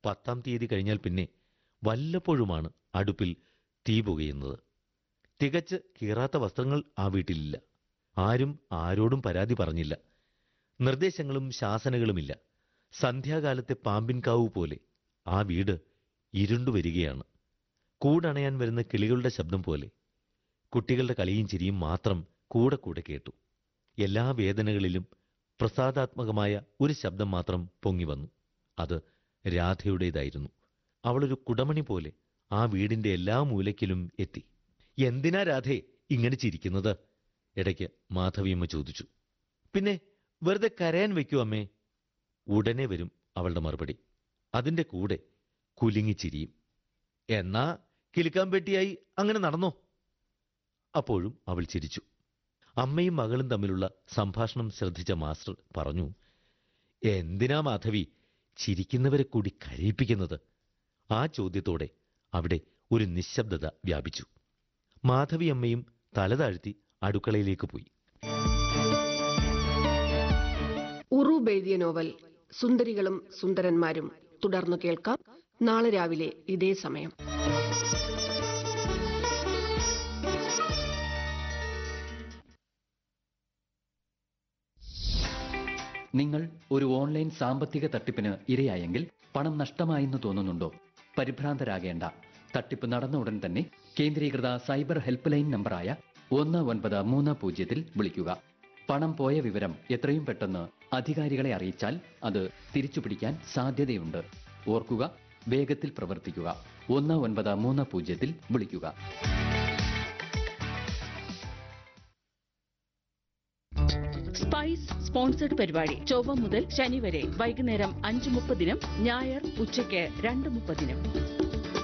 പത്താം തീയതി കഴിഞ്ഞാൽ പിന്നെ വല്ലപ്പോഴുമാണ് അടുപ്പിൽ തീ പുകയുന്നത് തികച്ച് കീറാത്ത വസ്ത്രങ്ങൾ ആ വീട്ടിലില്ല ആരും ആരോടും പരാതി പറഞ്ഞില്ല നിർദ്ദേശങ്ങളും ശാസനകളുമില്ല സന്ധ്യാകാലത്തെ പാമ്പിൻകാവ് പോലെ ആ വീട് ഇരുണ്ടുവരികയാണ് കൂടണയാൻ വരുന്ന കിളികളുടെ ശബ്ദം പോലെ കുട്ടികളുടെ കളിയും ചിരിയും മാത്രം കൂടെ കൂടെ കേട്ടു എല്ലാ വേദനകളിലും പ്രസാദാത്മകമായ ഒരു ശബ്ദം മാത്രം പൊങ്ങി വന്നു അത് രാധയുടേതായിരുന്നു അവളൊരു കുടമണി പോലെ ആ വീടിന്റെ എല്ലാ മൂലയ്ക്കിലും എത്തി എന്തിനാ രാധേ ഇങ്ങനെ ചിരിക്കുന്നത് ഇടയ്ക്ക് മാധവിയമ്മ ചോദിച്ചു പിന്നെ വെറുതെ കരയാൻ വെക്കൂ അമ്മേ ഉടനെ വരും അവളുടെ മറുപടി അതിന്റെ കൂടെ കുലുങ്ങിച്ചിരിയും എന്നാ കിലുക്കാൻ പെട്ടിയായി അങ്ങനെ നടന്നോ അപ്പോഴും അവൾ ചിരിച്ചു അമ്മയും മകളും തമ്മിലുള്ള സംഭാഷണം ശ്രദ്ധിച്ച മാസ്റ്റർ പറഞ്ഞു എന്തിനാ മാധവി ചിരിക്കുന്നവരെ കൂടി കരയിപ്പിക്കുന്നത് ആ ചോദ്യത്തോടെ അവിടെ ഒരു നിശബ്ദത വ്യാപിച്ചു മാധവി അമ്മയും തല താഴ്ത്തി അടുക്കളയിലേക്ക് പോയി ഉറൂബ് എഴുതിയ നോവൽ സുന്ദരികളും സുന്ദരന്മാരും തുടർന്നു കേൾക്കാം നാളെ രാവിലെ ഇതേ സമയം നിങ്ങൾ ഒരു ഓൺലൈൻ സാമ്പത്തിക തട്ടിപ്പിന് ഇരയായെങ്കിൽ പണം നഷ്ടമായെന്ന് തോന്നുന്നുണ്ടോ പരിഭ്രാന്തരാകേണ്ട തട്ടിപ്പ് നടന്ന ഉടൻ തന്നെ കേന്ദ്രീകൃത സൈബർ ഹെൽപ്പ് ലൈൻ നമ്പറായ ഒന്ന് ഒൻപത് മൂന്ന് പൂജ്യത്തിൽ വിളിക്കുക പണം പോയ വിവരം എത്രയും പെട്ടെന്ന് അധികാരികളെ അറിയിച്ചാൽ അത് തിരിച്ചുപിടിക്കാൻ സാധ്യതയുണ്ട് ഓർക്കുക വേഗത്തിൽ പ്രവർത്തിക്കുക ഒന്ന് ഒൻപത് മൂന്ന് പൂജ്യത്തിൽ വിളിക്കുക സ്പൈസ് സ്പോൺസർഡ് പരിപാടി ചൊവ്വ മുതൽ ശനി വരെ വൈകുന്നേരം അഞ്ച് മുപ്പതിനും ഞായർ ഉച്ചയ്ക്ക് രണ്ട് മുപ്പതിനും